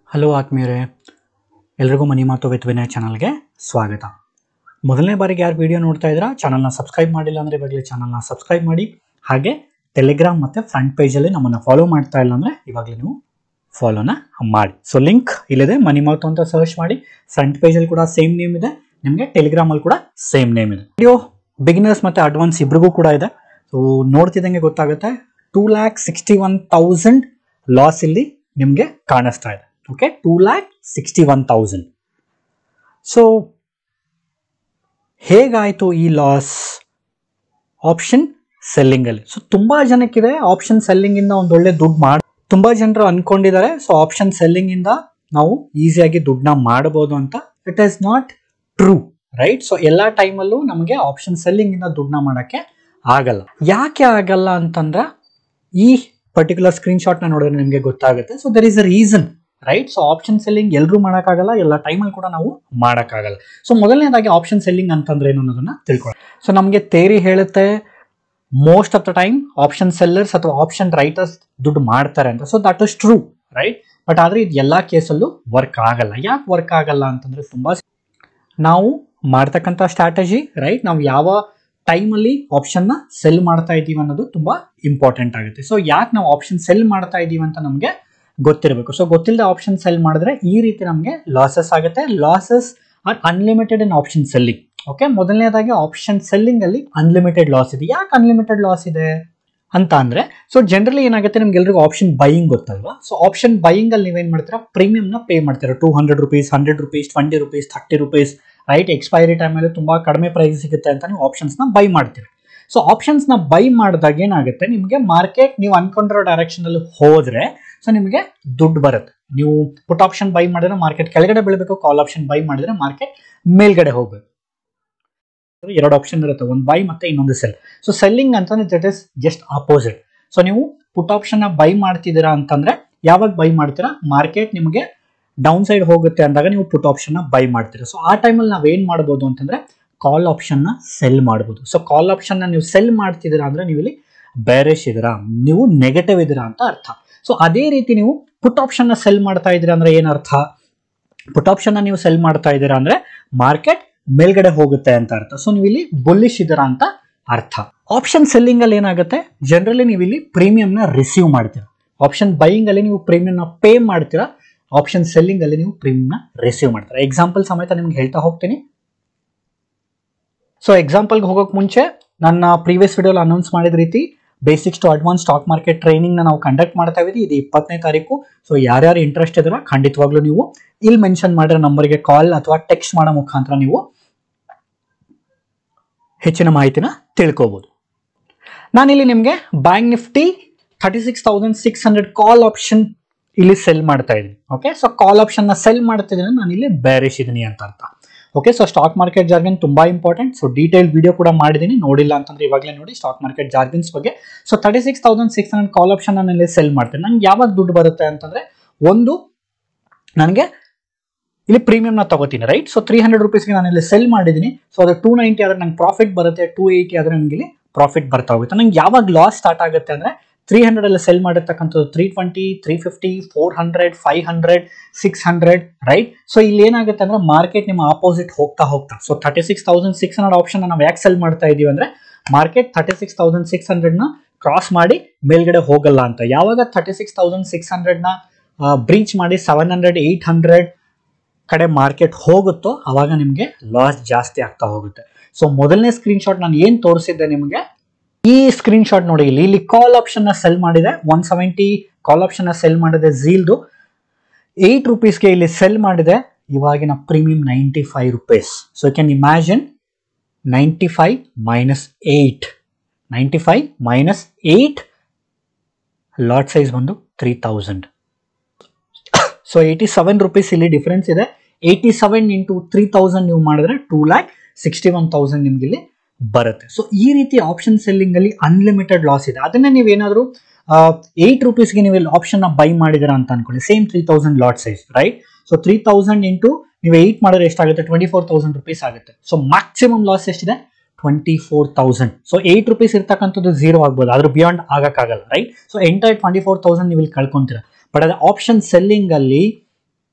hello ಆತ್ಮೀಯರೇ ಎಲ್ರಿಗೂ ಮನಿ ಮಾತು ವಿತ್ ವಿನಯ್ ಚಾನಲ್ಗೆ ಸ್ವಾಗತ ಮೊದಲನೇ ಬಾರಿಗೆ ಯಾರು ವಿಡಿಯೋ ನೋಡ್ತಾ ಇದ್ದೀರಾ ಚಾನಲ್ನ ಸಬ್ಸ್ಕ್ರೈಬ್ ಮಾಡಿಲ್ಲ ಅಂದರೆ ಇವಾಗಲೇ ಚಾನಲ್ನ ಸಬ್ಸ್ಕ್ರೈಬ್ ಮಾಡಿ ಹಾಗೆ ಟೆಲಿಗ್ರಾಮ್ ಮತ್ತು ಫ್ರಂಟ್ ಪೇಜಲ್ಲಿ ನಮ್ಮನ್ನು ಫಾಲೋ ಮಾಡ್ತಾ ಇಲ್ಲ ಅಂದರೆ ಇವಾಗಲೇ ನೀವು ಫಾಲೋನ ಮಾಡಿ ಸೊ ಲಿಂಕ್ ಇಲ್ಲಿದೆ ಮನಿ ಮಾತು ಅಂತ ಸರ್ಚ್ ಮಾಡಿ ಫ್ರಂಟ್ ಪೇಜಲ್ಲಿ ಕೂಡ ಸೇಮ್ ನೇಮ್ ಇದೆ ನಿಮಗೆ ಟೆಲಿಗ್ರಾಮಲ್ಲಿ ಕೂಡ ಸೇಮ್ ನೇಮ್ ಇದೆ ವಿಡಿಯೋ ಬಿಗಿನರ್ಸ್ ಮತ್ತು ಅಡ್ವಾನ್ಸ್ ಇಬ್ರಿಗೂ ಕೂಡ ಇದೆ ಸೊ ನೋಡ್ತಿದ್ದಂಗೆ ಗೊತ್ತಾಗುತ್ತೆ two lakh sixty one thousand loss ಇಲ್ಲಿ ನಿಮಗೆ ಕಾಣಿಸ್ತಾ ಇದೆ okay two lakh sixty one thousand so ಹೇಗಾಯಿತು ಈ ಲಾಸ್ ಆಪ್ಷನ್ ಸೆಲ್ಲಿಂಗಲ್ಲಿ ಸೊ ತುಂಬ ಜನಕ್ಕಿದೆ ಆಪ್ಷನ್ ಸೆಲ್ಲಿಂಗಿಂದ ಒಂದು ಒಳ್ಳೆ ದುಡ್ಡು ಮಾಡಿ ತುಂಬ ಜನರು ಅನ್ಕೊಂಡಿದ್ದಾರೆ ಸೊ ಆಪ್ಷನ್ ಸೆಲ್ಲಿಂಗಿಂದ ನಾವು ಈಸಿಯಾಗಿ ದುಡ್ಡನ್ನ ಮಾಡಬಹುದು ಅಂತ it is not true right so ಎಲ್ಲ ಟೈಮಲ್ಲೂ ನಮಗೆ ಆಪ್ಷನ್ ಸೆಲ್ಲಿಂಗಿಂದ ದುಡ್ಡನ್ನ ಮಾಡೋಕ್ಕೆ ಆಗಲ್ಲ ಯಾಕೆ ಆಗಲ್ಲ ಅಂತಂದ್ರೆ ಈ ಪರ್ಟಿಕ್ಯುಲರ್ ಸ್ಕ್ರೀನ್ಶಾಟ್ನ ನೋಡಿದ್ರೆ ನಿಮಗೆ ಗೊತ್ತಾಗುತ್ತೆ so there is a reason right so option selling ಎಲ್ಲರೂ ಮಾಡೋಕ್ಕಾಗಲ್ಲ ಎಲ್ಲ ಟೈಮಲ್ಲಿ ಕೂಡ ನಾವು ಮಾಡೋಕ್ಕಾಗಲ್ಲ ಸೊ ಮೊದಲನೇದಾಗಿ ಆಪ್ಷನ್ ಸೆಲ್ಲಿಂಗ್ ಅಂತಂದ್ರೆ ಏನು ಅನ್ನೋದನ್ನ ತಿಳ್ಕೊಳ್ಳಿ ಸೊ ನಮಗೆ ತೇರಿ ಹೇಳುತ್ತೆ most of the time option sellers ಅಥವಾ ಆಪ್ಷನ್ ರೈಟರ್ಸ್ ದುಡ್ಡು ಮಾಡ್ತಾರೆ ಅಂತ so that is true right but ಆದರೆ ಇದು ಎಲ್ಲ ಕೇಸಲ್ಲೂ ವರ್ಕ್ ಆಗಲ್ಲ ಯಾಕೆ ವರ್ಕ್ ಆಗಲ್ಲ ಅಂತಂದ್ರೆ ತುಂಬ ನಾವು ಮಾಡ್ತಕ್ಕಂಥ ಸ್ಟ್ರಾಟಜಿ ರೈಟ್ ನಾವು ಯಾವ ಟೈಮಲ್ಲಿ ಆಪ್ಷನ್ನ ಸೆಲ್ ಮಾಡ್ತಾ ಇದ್ದೀವಿ ಅನ್ನೋದು ತುಂಬ ಇಂಪಾರ್ಟೆಂಟ್ ಆಗುತ್ತೆ ಸೊ ಯಾಕೆ ನಾವು ಆಪ್ಷನ್ ಸೆಲ್ ಮಾಡ್ತಾ ಇದ್ದೀವಿ ಅಂತ ನಮಗೆ ಗೊತ್ತಿರಬೇಕು ಸೊ ಗೊತ್ತಿಲ್ಲದೆ ಆಪ್ಷನ್ ಸೆಲ್ ಮಾಡಿದ್ರೆ ಈ ರೀತಿ ನಮಗೆ ಲಾಸಸ್ ಆಗುತ್ತೆ losses are unlimited in option selling okay ಮೊದಲನೇದಾಗಿ ಆಪ್ಷನ್ ಸೆಲ್ಲಿಂಗ್ ಅಲ್ಲಿ ಅನ್ಲಿಮಿಟೆಡ್ ಲಾಸ್ ಇದೆ ಯಾಕೆ ಅನ್ಲಿಮಿಟೆಡ್ ಲಾಸ್ ಇದೆ ಅಂತ ಅಂದ್ರೆ ಸೊ ಜನರಲಿ ಏನಾಗುತ್ತೆ ನಿಮ್ಗೆ ಎಲ್ರಿಗೂ ಆಪ್ಷನ್ ಬೈಯಿಂಗ್ ಗೊತ್ತಲ್ವಾ ಸೊ ಆಪ್ಷನ್ ಬೈಯಿಂಗ್ ಅಲ್ಲಿ ನೀವೇನ್ ಮಾಡ್ತೀರಾ ಪ್ರೀಮಿಯಂನ ಪೇ ಮಾಡ್ತೀರಾ two hundred rupees hundred rupees twenty rupees thirty rupees right expiry ಟೈಮಲ್ಲಿ ತುಂಬಾ ಕಡಿಮೆ ಪ್ರೈಸ್ ಸಿಗುತ್ತೆ ಅಂತ ನೀವು ಆಪ್ಷನ್ಸ್ನ ಬೈ ಮಾಡ್ತೀರಿ ಸೊ ಆಪ್ಷನ್ಸ್ನ ಬೈ ಮಾಡಿದಾಗ ಏನಾಗುತ್ತೆ ನಿಮಗೆ ಮಾರ್ಕೆಟ್ ನೀವು ಅನ್ಕೊಂಡಿರೋ ಡೈರೆಕ್ಷನ್ ಅಲ್ಲಿ ಹೋದ್ರೆ ಸೊ ನಿಮಗೆ ದುಡ್ಡು ಬರುತ್ತೆ ನೀವು ಪುಟ್ ಆಪ್ಷನ್ ಬೈ ಮಾಡಿದ್ರೆ ಮಾರ್ಕೆಟ್ ಕೆಳಗಡೆ ಬೀಳಬೇಕು ಕಾಲ್ ಆಪ್ಷನ್ ಬೈ ಮಾಡಿದ್ರೆ ಮಾರ್ಕೆಟ್ ಮೇಲ್ಗಡೆ ಹೋಗ್ಬೇಕು ಎರಡು ಆಪ್ಷನ್ ಇರುತ್ತೆ ಒಂದು ಬೈ ಮತ್ತೆ ಇನ್ನೊಂದು ಸೆಲ್ ಸೊ ಸೆಲ್ಲಿಂಗ್ ಅಂತಂದ್ರೆ that is just opposite so ನೀವು ಪುಟ್ ಆಪ್ಷನ್ ಬೈ ಮಾಡ್ತಿದ್ದೀರಾ ಅಂತಂದ್ರೆ ಯಾವಾಗ ಬೈ ಮಾಡ್ತೀರಾ ಮಾರ್ಕೆಟ್ ನಿಮಗೆ ಡೌನ್ ಸೈಡ್ ಹೋಗುತ್ತೆ ಅಂದಾಗ ನೀವು ಪುಟ್ ಆಪ್ಷನ್ ಬೈ ಮಾಡ್ತೀರಾ ಸೊ ಆ ಟೈಮಲ್ಲಿ ನಾವು ಏನ್ ಮಾಡ್ಬೋದು ಅಂತಂದ್ರೆ ಕಾಲ್ ಆಪ್ಷನ್ ನ ಸೆಲ್ ಮಾಡ್ಬೋದು ಸೊ ಕಾಲ್ ಆಪ್ಷನ್ ನೀವು ಸೆಲ್ ಮಾಡ್ತಿದ್ದೀರಾ ಅಂದ್ರೆ ನೀವು ಇಲ್ಲಿ ಬೇರೆಶ್ ಇದೀರಾ ನೀವು ನೆಗೆಟಿವ್ ಇದೀರಾ ಅಂತ ಅರ್ಥ ಸೊ ಅದೇ ರೀತಿ ನೀವು ಪುಟ್ ಆಪ್ಷನ್ ನ ಸೆಲ್ ಮಾಡ್ತಾ ಇದ್ದೀರಾ ಅಂದ್ರೆ ಏನ್ ಅರ್ಥ ಪುಟ್ ಆಪ್ಷನ್ ನೀವು ಸೆಲ್ ಮಾಡ್ತಾ ಇದ್ದೀರಾ ಅಂದ್ರೆ ಮಾರ್ಕೆಟ್ ಮೇಲ್ಗಡೆ ಹೋಗುತ್ತೆ ಅಂತ ಅರ್ಥ ಸೊ ನೀವು ಇಲ್ಲಿ ಬುಲ್ಲಿಶ್ ಇದೀರಾ ಅಂತ ಅರ್ಥ ಆಪ್ಷನ್ ಸೆಲ್ಲಿಂಗ್ ಅಲ್ಲಿ ಏನಾಗುತ್ತೆ ಜನರಲಿ ನೀವು ಇಲ್ಲಿ ಪ್ರೀಮಿಯಂ ನ ರಿಸೀವ್ ಮಾಡ್ತೀರಾ ಆಪ್ಷನ್ ಬೈಯಿಂಗ್ ಅಲ್ಲಿ ನೀವು ಪ್ರೀಮಿಯಂ ನ ಪೇ ಮಾಡ್ತೀರಾ ಆಪ್ಷನ್ ಸೆಲ್ಲಿಂಗ್ ಅಲ್ಲಿ ನೀವು ಪ್ರೀಮಿಯಂ ನ ರಿಸೀವ್ ಮಾಡ್ತೀರಾ ಎಕ್ಸಾಂಪಲ್ ಸಮೇತ ನಿಮ್ಗೆ ಹೇಳ್ತಾ ಹೋಗ್ತೀನಿ ಸೊ ಎಕ್ಸಾಂಪಲ್ಗೆ ಹೋಗೋಕೆ ಮುಂಚೆ ನನ್ನ ಪ್ರೀವಿಯಸ್ ವಿಡಿಯೋಲಿ ಅನೌನ್ಸ್ ಮಾಡಿದ ರೀತಿ basics to advance stock market training ನಾವು ಕಂಡಕ್ಟ್ ಮಾಡ್ತಾ ಇದ್ದೀವಿ ಇದು ಇಪ್ಪತ್ತನೇ ತಾರೀಕು ಸೊ ಯಾರ್ಯಾರು ಇಂಟ್ರೆಸ್ಟ್ ಇದ್ರೆ ಖಂಡಿತವಾಗ್ಲೂ ನೀವು ಇಲ್ಲಿ ಮೆನ್ಷನ್ ಮಾಡಿರೋ ನಂಬರ್ಗೆ ಕಾಲ್ ಅಥವಾ ಟೆಕ್ಸ್ಟ್ ಮಾಡೋ ಮುಖಾಂತರ ನೀವು ಹೆಚ್ಚಿನ ಮಾಹಿತಿನ ತಿಳ್ಕೊಬೋದು ನಾನಿಲ್ಲಿ ನಿಮಗೆ Bank Nifty thirty six thousand six hundred call option ಇಲ್ಲಿ ಸೆಲ್ ಮಾಡ್ತಾ ಇದ್ದೀನಿ ಓಕೆ ಸೊ ಕಾಲ್ ಆಪ್ಷನ್ನ ಸೆಲ್ ಮಾಡ್ತಿದ್ದೀನಿ ನಾನು ಇಲ್ಲಿ ಬೇರಿಶ್ ಇದೀನಿ ಅಂತ ಅರ್ಥ okay so stock market jargon ತುಂಬಾ ಇಂಪಾರ್ಟೆಂಟ್ ಸೊ ಡೀಟೇಲ್ ವಿಡಿಯೋ ಕೂಡ ಮಾಡಿದ್ದೀನಿ ನೋಡಿಲ್ಲ ಅಂತಂದ್ರೆ ಇವಾಗಲೇ ನೋಡಿ ಸ್ಟಾಕ್ ಮಾರ್ಕೆಟ್ ಜಾರ್ಗನ್ಸ್ ಬಗ್ಗೆ so thirty six thousand six hundred call option ನಾನು ಇಲ್ಲಿ ಸೆಲ್ ಮಾಡ್ತೀನಿ ನಂಗೆ ಯಾವಾಗ ದುಡ್ಡು ಬರುತ್ತೆ ಅಂತಂದ್ರೆ ಒಂದು ನನಗೆ ಇಲ್ಲಿ ಪ್ರೀಮಿಯಂನ ತಗೋತೀನಿ ರೈಟ್ ಸೊ ತ್ರೀ ಹಂಡ್ರೆಡ್ ರುಪೀಸ್ಗೆ ನಾನು ಇಲ್ಲಿ ಸೆಲ್ ಮಾಡಿದ್ದೀನಿ ಸೊ ಅದು ಟೂ ನೈಂಟಿ ಆದ್ರೆ ನಂಗೆ ಪ್ರಾಫಿಟ್ ಬರುತ್ತೆ ಟೂ ಏಯ್ಟಿ ಆದ್ರೆ ನನಗೆ ಇಲ್ಲಿ ಪ್ರಾಫಿಟ್ ಬರ್ತಾ ಹೋಗುತ್ತೆ ನಂಗೆ ಯಾವಾಗ ಲಾಸ್ ಸ್ಟಾರ್ಟ್ ಆಗುತ್ತೆ ಅಂದ್ರೆ ತ್ರೀ ಹಂಡ್ರೆಡ್ ಅಲ್ಲಿ ಸೆಲ್ ಮಾಡಿರ್ತಕ್ಕಂಥದ್ದು three twenty three fifty four hundred five hundred six hundred right so ಇಲ್ಲಿ ಏನಾಗುತ್ತೆ ಅಂದ್ರೆ ಮಾರ್ಕೆಟ್ ನಿಮ್ಮ ಆಪೋಸಿಟ್ ಹೋಗ್ತಾ ಹೋಗ್ತಾ so thirty six thousand six hundred option ನಾವು ಯಾಕೆ ಸೆಲ್ ಮಾಡ್ತಾ ಇದೀವಿ ಅಂದ್ರೆ market thirty six thousand six ಹಂಡ್ರೆಡ್ನ ಕ್ರಾಸ್ ಮಾಡಿ ಮೇಲ್ಗಡೆ ಹೋಗಲ್ಲ ಅಂತ ಯಾವಾಗ ತರ್ಟಿ ಸಿಕ್ಸ್ ತೌಸಂಡ್ ಸಿಕ್ಸ್ ಹಂಡ್ರೆಡ್ನ ಬ್ರೀಚ್ ಮಾಡಿ ಸೆವೆನ್ ಹಂಡ್ರೆಡ್ ಏಯ್ಟ್ ಹಂಡ್ರೆಡ್ ಕಡೆ ಮಾರ್ಕೆಟ್ ಹೋಗುತ್ತೋ ಅವಾಗ ನಿಮಗೆ ಲಾಸ್ ಜಾಸ್ತಿ ಆಗ್ತಾ ಹೋಗುತ್ತೆ ಸೊ ಮೊದಲನೇ ಸ್ಕ್ರೀನ್ಶಾಟ್ ನಾನು ಏನು ತೋರಿಸಿದ್ದೆ ನಿಮಗೆ ಈ ಸ್ಕ್ರೀನ್ ಶಾಟ್ ನೋಡಿ ಇಲ್ಲಿ ಇಲ್ಲಿ ಕಾಲ್ ಆಪ್ಷನ್ ನ ಸೆಲ್ ಮಾಡಿದೆ ಒನ್ ಸೆವೆಂಟಿ ಕಾಲ್ ಆಪ್ಷನ್ ನ ಸೆಲ್ ಮಾಡಿದೆ ಝೀಲ್ದು ಏಯ್ಟ್ ರುಪೀಸ್ಗೆ ಇಲ್ಲಿ ಸೆಲ್ ಮಾಡಿದೆ ಇವಾಗಿನ premium ninety five rupees so can imagine ninety five minus eight ninety five minus eight lot size ಬಂದು three thousand so eighty seven rupees ಇಲ್ಲಿ ಡಿಫ್ರೆನ್ಸ್ ಇದೆ eighty seven into three thousand ನೀವು ಮಾಡಿದ್ರೆ two lakh sixty one thousand ನಿಮ್ಗೆ ಇಲ್ಲಿ ಬರುತ್ತೆ so ಈ ರೀತಿ ಆಪ್ಷನ್ ಸೆಲ್ಲಿಂಗ್ ಅಲ್ಲಿ ಅನ್ಲಿಮಿಟೆಡ್ ಲಾಸ್ ಇದೆ ಅದನ್ನೇ ನೀವೇನಾದರೂ ಏಯ್ಟ್ ರುಪೀಸ್ಗೆ ನೀವು ಇಲ್ಲಿ ಆಪ್ಷನ್ ಬೈ ಮಾಡಿದಿರಾ ಅಂತ ಅನ್ಕೊಳ್ಳಿ same three thousand lot size right so three thousand into ನೀವು ಏಯ್ಟ್ ಮಾಡಿದ್ರೆ ಎಷ್ಟಾಗುತ್ತೆ ಟ್ವೆಂಟಿ ಫೋರ್ ತೌಸಂಡ್ ರುಪೀಸ್ ಆಗುತ್ತೆ ಸೊ ಮ್ಯಾಕ್ಸಿಮಮ್ ಲಾಸ್ ಎಷ್ಟಿದೆ twenty four thousand so eight rupees ಇರ್ತಕ್ಕಂಥದ್ದು ಝೀರೋ ಆಗ್ಬೋದು ಅದ್ರ ಬಿಯಾಂಡ್ ಆಗಕ್ಕಾಗಲ್ಲ right so entire twenty four thousand ನೀವು ಇಲ್ಲಿ ಕಳ್ಕೊಂತೀರ ಬಟ್ ಅದು ಆಪ್ಷನ್ ಸೆಲ್ಲಿಂಗ್ ಅಲ್ಲಿ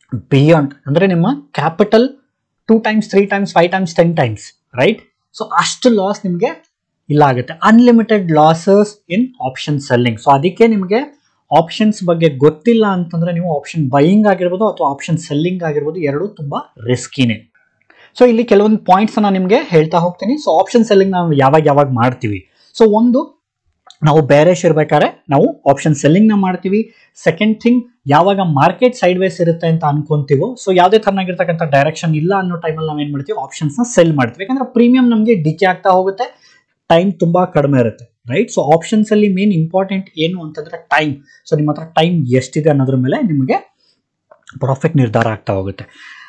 ಬಿಯಾಂಡ್ ಅಂದ್ರೆ ನಿಮ್ಮ capital two times three times five times ten times right so ಅಷ್ಟು ಲಾಸ್ ನಿಮಗೆ ಇಲ್ಲ ಆಗುತ್ತೆ unlimited losses in option selling so ಅದಕ್ಕೆ ನಿಮಗೆ ಆಪ್ಷನ್ಸ್ ಬಗ್ಗೆ ಗೊತ್ತಿಲ್ಲ ಅಂತಂದ್ರೆ ನೀವು ಆಪ್ಷನ್ ಬೈಯಿಂಗ್ ಆಗಿರ್ಬೋದು ಅಥವಾ ಆಪ್ಷನ್ ಸೆಲ್ಲಿಂಗ್ ಆಗಿರ್ಬೋದು ಎರಡು ತುಂಬಾ ರಿಸ್ಕಿನೇ ಸೊ ಇಲ್ಲಿ ಕೆಲವೊಂದು ಪಾಯಿಂಟ್ಸ್ ನಾನು ನಿಮಗೆ ಹೇಳ್ತಾ ಹೋಗ್ತೀನಿ ಸೊ ಆಪ್ಷನ್ ಸೆಲ್ಲಿಂಗ್ ನಾವು ಯಾವಾಗ ಯಾವಾಗ ಮಾಡ್ತೀವಿ ಸೊ ಒಂದು ನಾವು ಬೇರೆಶ್ ಇರ್ಬೇಕಾದ್ರೆ ನಾವು ಆಪ್ಷನ್ ಸೆಲ್ಲಿಂಗ್ ನ ಮಾಡ್ತೀವಿ ಸೆಕೆಂಡ್ ಥಿಂಗ್ ಯಾವಾಗ ಮಾರ್ಕೆಟ್ ಸೈಡ್ ವೇಸ್ ಇರುತ್ತೆ ಅಂತ ಅನ್ಕೊಂತೀವೋ ಸೊ ಯಾವುದೇ ತರನಾಗಿರ್ತಕ್ಕಂಥ ಡೈರೆಕ್ಷನ್ ಇಲ್ಲ ಅನ್ನೋ ಟೈಮಲ್ಲಿ ನಾವು ಏನ್ ಮಾಡ್ತೀವಿ ಆಪ್ಷನ್ಸ್ ನ ಸೆಲ್ ಮಾಡ್ತೀವಿ ಯಾಕಂದ್ರೆ ಪ್ರೀಮಿಯಂ ನಮಗೆ ಡಿಕೆ ಆಗ್ತಾ ಹೋಗುತ್ತೆ ಟೈಮ್ ತುಂಬಾ ಕಡಿಮೆ ಇರುತ್ತೆ ರೈಟ್ ಸೊ ಆಪ್ಷನ್ಸ್ ಅಲ್ಲಿ ಮೇನ್ ಇಂಪಾರ್ಟೆಂಟ್ ಏನು ಅಂತಂದ್ರೆ ಟೈಮ್ ಸೊ ನಿಮ್ಮ ಹತ್ರ ಟೈಮ್ ಎಷ್ಟಿದೆ ಅನ್ನೋದ್ರ ಮೇಲೆ ನಿಮಗೆ ಪ್ರಾಫಿಟ್ ನಿರ್ಧಾರ ಆಗ್ತಾ ಹೋಗುತ್ತೆ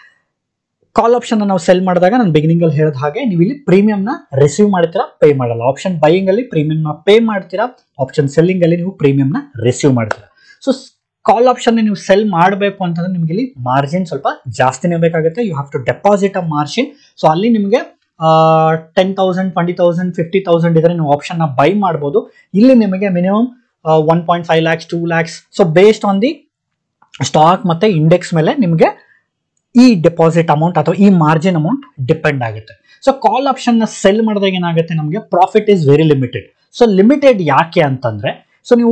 ಕಾಲ್ ಆಪ್ಷನ್ ನಾವು ಸೆಲ್ ಮಾಡಿದಾಗ ನಾನು ಬಿಗಿನಿಂಗ್ ಅಲ್ಲಿ ಹೇಳಿದ ಹಾಗೆ ನೀವು ಇಲ್ಲಿ ಪ್ರೀಮಿಯಂ ನ ರಿಸೀವ್ ಮಾಡ್ತೀರಾ ಪೇ ಮಾಡಲ್ಲ ಆಪ್ಷನ್ ಬೈಯಿಂಗ್ ಅಲ್ಲಿ ಪ್ರೀಮಿಯಂ ನ ಪೇ ಮಾಡ್ತೀರಾ ಆಪ್ಷನ್ ಸೆಲ್ಲಿಂಗ್ ಅಲ್ಲಿ ನೀವು ಪ್ರೀಮಿಯಂ ನ ರಿಸೀವ್ ಮಾಡ್ತೀರಾ ಸೊ ಕಾಲ್ ಆಪ್ಷನ್ ನೀವು ಸೆಲ್ ಮಾಡಬೇಕು ಅಂತಂದ್ರೆ ನಿಮಗೆ ಇಲ್ಲಿ ಮಾರ್ಜಿನ್ ಸ್ವಲ್ಪ ಜಾಸ್ತಿನೇ ಬೇಕಾಗುತ್ತೆ you have to deposit a margin so ಅಲ್ಲಿ ನಿಮಗೆ ten thousand twenty thousand fifty thousand ಇದ್ರೆ ನೀವು ಆಪ್ಷನ್ ನ ಬೈ ಮಾಡ್ಬೋದು ಇಲ್ಲಿ ನಿಮಗೆ minimum one point five lakhs two lakhs so based on the stock ಮತ್ತೆ ಇಂಡೆಕ್ಸ್ ಮೇಲೆ ನಿಮಗೆ ಈ ಡೆಪಾಸಿಟ್ ಅಮೌಂಟ್ ಅಥವಾ ಈ ಮಾರ್ಜಿನ್ ಅಮೌಂಟ್ ಡಿಪೆಂಡ್ ಆಗುತ್ತೆ ಸೊ ಕಾಲ್ ಆಪ್ಷನ್ ನ ಸೆಲ್ ಮಾಡಿದಾಗ ಏನಾಗುತ್ತೆ ನಮಗೆ profit is very limited so limited ಯಾಕೆ ಅಂತಂದ್ರೆ ಸೊ ನೀವು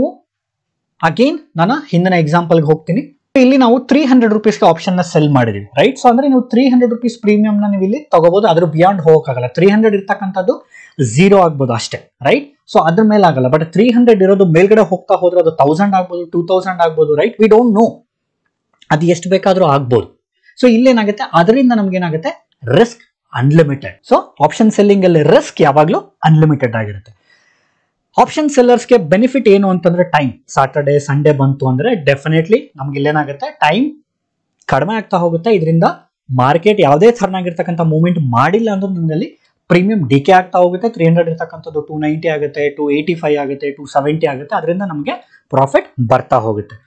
ಅಗೇನ್ ನಾನು ಹಿಂದಿನ ಎಕ್ಸಾಂಪಲ್ಗೆ ಹೋಗ್ತೀನಿ ಇಲ್ಲಿ ನಾವು ತ್ರೀ ಹಂಡ್ರೆಡ್ ರುಪೀಸ್ಗೆ ಆಪ್ಷನ್ ನ ಸೆಲ್ ಮಾಡಿದೀವಿ ರೈಟ್ ಸೊ ಅಂದ್ರೆ ನೀವು ತ್ರೀ ಹಂಡ್ರೆಡ್ ರುಪೀಸ್ ಪ್ರೀಮಿಯಂ ನ ನೀವು ಇಲ್ಲಿ ತಗೋಬಹುದು ಅದ್ರ ಬಿಯಾಂಡ್ ಹೋಗಕ್ಕಾಗಲ್ಲ ತ್ರೀ ಹಂಡ್ರೆಡ್ ಇರ್ತಕ್ಕಂಥದ್ದು ಝೀರೋ ಆಗ್ಬೋದು ಅಷ್ಟೇ ರೈಟ್ ಸೊ ಅದ್ರ ಮೇಲೆ ಆಗಲ್ಲ ಬಟ್ ತ್ರೀ ಹಂಡ್ರೆಡ್ ಇರೋದು ಮೇಲ್ಗಡೆ ಹೋಗ್ತಾ ಹೋದ್ರೆ ಅದು ತೌಸಂಡ್ ಆಗ್ಬೋದು ಟೂ ತೌಸಂಡ್ ಆಗ್ಬೋದು ರೈಟ್ ವಿ ಡೋಂಟ್ ನೋ ಅದು ಎಷ್ಟು ಬೇಕಾದ್ರೂ ಆಗ್ಬೋದು ಸೊ ಇಲ್ಲೇನಾಗುತ್ತೆ ಅದರಿಂದ ನಮ್ಗೆ ಏನಾಗುತ್ತೆ risk unlimited so option selling ಅಲ್ಲಿ ರಿಸ್ಕ್ ಯಾವಾಗಲೂ ಅನ್ಲಿಮಿಟೆಡ್ ಆಗಿರುತ್ತೆ ಆಪ್ಷನ್ ಸೆಲ್ಲರ್ಸ್ಗೆ ಬೆನಿಫಿಟ್ ಏನು ಅಂತಂದ್ರೆ ಟೈಮ್ ಸಾಟರ್ಡೆ ಸಂಡೇ ಬಂತು ಅಂದ್ರೆ ಡೆಫಿನೆಟ್ಲಿ ನಮ್ಗೆ ಇಲ್ಲೇನಾಗುತ್ತೆ ಟೈಮ್ ಕಡಿಮೆ ಆಗ್ತಾ ಹೋಗುತ್ತೆ ಇದರಿಂದ ಮಾರ್ಕೆಟ್ ಯಾವುದೇ ಥರನಾಗಿರ್ತಕ್ಕಂಥ ಮೂವ್ಮೆಂಟ್ ಮಾಡಿಲ್ಲ ಅಂದ್ರೆ ನಿಮ್ಗೆ ಪ್ರೀಮಿಯಂ ಡಿಕೆ ಆಗ್ತಾ ಹೋಗುತ್ತೆ ತ್ರೀ ಹಂಡ್ರೆಡ್ ಇರ್ತಕ್ಕಂಥದ್ದು ಟೂ ನೈಂಟಿ ಆಗುತ್ತೆ ಟೂ ಏಯ್ಟಿ ಫೈವ್ ಆಗುತ್ತೆ ಟೂ ಸೆವೆಂಟಿ ಆಗುತ್ತೆ ಅದರಿಂದ ನಮಗೆ ಪ್ರಾಫಿಟ್ ಬರ್ತಾ ಹೋಗುತ್ತೆ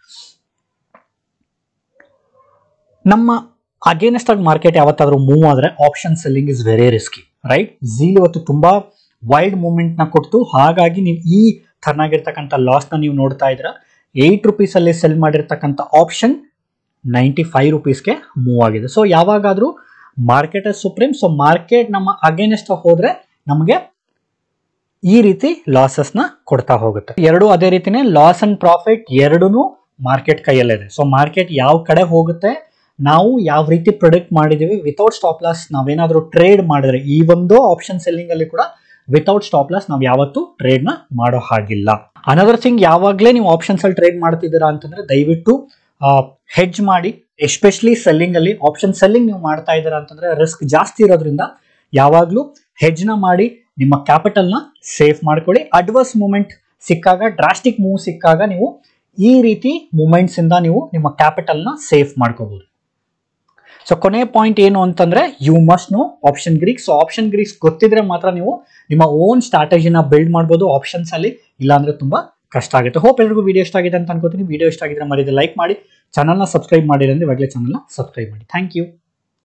ನಮ್ಮ ಅಗೇನೆಸ್ಟ್ ಆಗಿ ಮಾರ್ಕೆಟ್ ಯಾವತ್ತಾದ್ರೂ ಮೂವ್ ಆದ್ರೆ option selling is very risky right ಝೀಲ್ ಇವತ್ತು ತುಂಬಾ ವೈಲ್ಡ್ ಮೂವ್ಮೆಂಟ್ ನ ಕೊಡ್ತು ಹಾಗಾಗಿ ನೀವು ಈ ಥರನಾಗಿರ್ತಕ್ಕಂಥ ಲಾಸ್ ನ ನೀವು ನೋಡ್ತಾ ಇದ್ರ ಏಯ್ಟ್ ರುಪೀಸ್ ಅಲ್ಲಿ ಸೆಲ್ ಮಾಡಿರ್ತಕ್ಕಂಥ ಆಪ್ಷನ್ ನೈಂಟಿ ಫೈವ್ ರುಪೀಸ್ಗೆ ಮೂವ್ ಆಗಿದೆ ಸೊ ಯಾವಾಗಾದ್ರೂ ಮಾರ್ಕೆಟ್ ಸುಪ್ರೀಂ ಸೊ ಮಾರ್ಕೆಟ್ ನಮ್ಮ ಅಗೇನೆಸ್ಟ್ ಹೋದ್ರೆ ನಮಗೆ ಈ ರೀತಿ ಲಾಸಸ್ ನ ಕೊಡ್ತಾ ಹೋಗುತ್ತೆ ಎರಡು ಅದೇ ರೀತಿನೇ ಲಾಸ್ ಅಂಡ್ ಪ್ರಾಫಿಟ್ ಎರಡೂ ಮಾರ್ಕೆಟ್ ಕೈಯಲ್ಲಿದೆ ಸೊ ಮಾರ್ಕೆಟ್ ಯಾವ ಕಡೆ ಹೋಗುತ್ತೆ ನಾವು ಯಾವ ರೀತಿ ಪ್ರೊಡಕ್ಟ್ ಮಾಡಿದೀವಿ ವಿತೌಟ್ ಸ್ಟಾಪ್ ಲಾಸ್ ನಾವೇನಾದ್ರೂ ಟ್ರೇಡ್ ಮಾಡಿದ್ರೆ ಈ ಒಂದು ಆಪ್ಷನ್ ಸೆಲ್ಲಿಂಗ್ ಅಲ್ಲಿ ಕೂಡ ವಿತೌಟ್ ಸ್ಟಾಪ್ ಲಾಸ್ ನಾವು ಯಾವತ್ತೂ ಟ್ರೇಡ್ ನ ಮಾಡೋ ಹಾಗಿಲ್ಲ ಅನದರ್ ಥಿಂಗ್ ಯಾವಾಗಲೇ ನೀವು ಆಪ್ಷನ್ಸ್ ಅಲ್ಲಿ ಟ್ರೇಡ್ ಮಾಡ್ತಿದ್ದೀರಾ ಅಂತಂದ್ರೆ ದಯವಿಟ್ಟು ಹೆಡ್ಜ್ ಮಾಡಿ ಎಸ್ಪೆಷಲಿ ಸೆಲ್ಲಿಂಗ್ ಅಲ್ಲಿ ಆಪ್ಷನ್ ಸೆಲ್ಲಿಂಗ್ ನೀವು ಮಾಡ್ತಾ ಇದ್ದೀರಾ ಅಂತಂದ್ರೆ ರಿಸ್ಕ್ ಜಾಸ್ತಿ ಇರೋದ್ರಿಂದ ಯಾವಾಗಲೂ ಹೆಡ್ಜ್ ನ ಮಾಡಿ ನಿಮ್ಮ ಕ್ಯಾಪಿಟಲ್ ನ ಸೇಫ್ ಮಾಡ್ಕೊಳ್ಳಿ ಅಡ್ವರ್ಸ್ ಮೂಮೆಂಟ್ ಸಿಕ್ಕಾಗ ಡ್ರಾಸ್ಟಿಕ್ ಮೂವ್ ಸಿಕ್ಕಾಗ ನೀವು ಈ ರೀತಿ ಮೂಮೆಂಟ್ಸ್ ಇಂದ ನೀವು ನಿಮ್ಮ ಕ್ಯಾಪಿಟಲ್ ನ ಸೇಫ್ ಮಾಡ್ಕೋಬಹುದು ಸೊ ಕೊನೆ ಪಾಯಿಂಟ್ ಏನು ಅಂತಂದ್ರೆ you must know option greeks so option greeks ಗೊತ್ತಿದ್ರೆ ಮಾತ್ರ ನೀವು ನಿಮ್ಮ ಓನ್ ಸ್ಟ್ರಾಟಜಿನ ಬಿಲ್ಡ್ ಮಾಡ್ಬೋದು ಆಪ್ಷನ್ಸ್ ಅಲ್ಲಿ ಇಲ್ಲಾಂದ್ರೆ ತುಂಬಾ ಕಷ್ಟ ಆಗುತ್ತೆ ಹೋಪ್ ಎಲ್ರಿಗೂ ವಿಡಿಯೋ ಇಷ್ಟ ಆಗಿದೆ ಅಂತ ಅನ್ಕೋತೀನಿ ವಿಡಿಯೋ ಇಷ್ಟ ಆಗಿದ್ರೆ ಮರಿದೆ ಲೈಕ್ ಮಾಡಿ ಚಾನಲ್ನ ಸಬ್ಸ್ಕ್ರೈಬ್ ಮಾಡಿದ್ರೆ ಇವಾಗಲೇ ಚಾನಲ್ನ ಸಬ್ಸ್ಕ್ರೈಬ್ ಮಾಡಿ ಥ್ಯಾಂಕ್ ಯು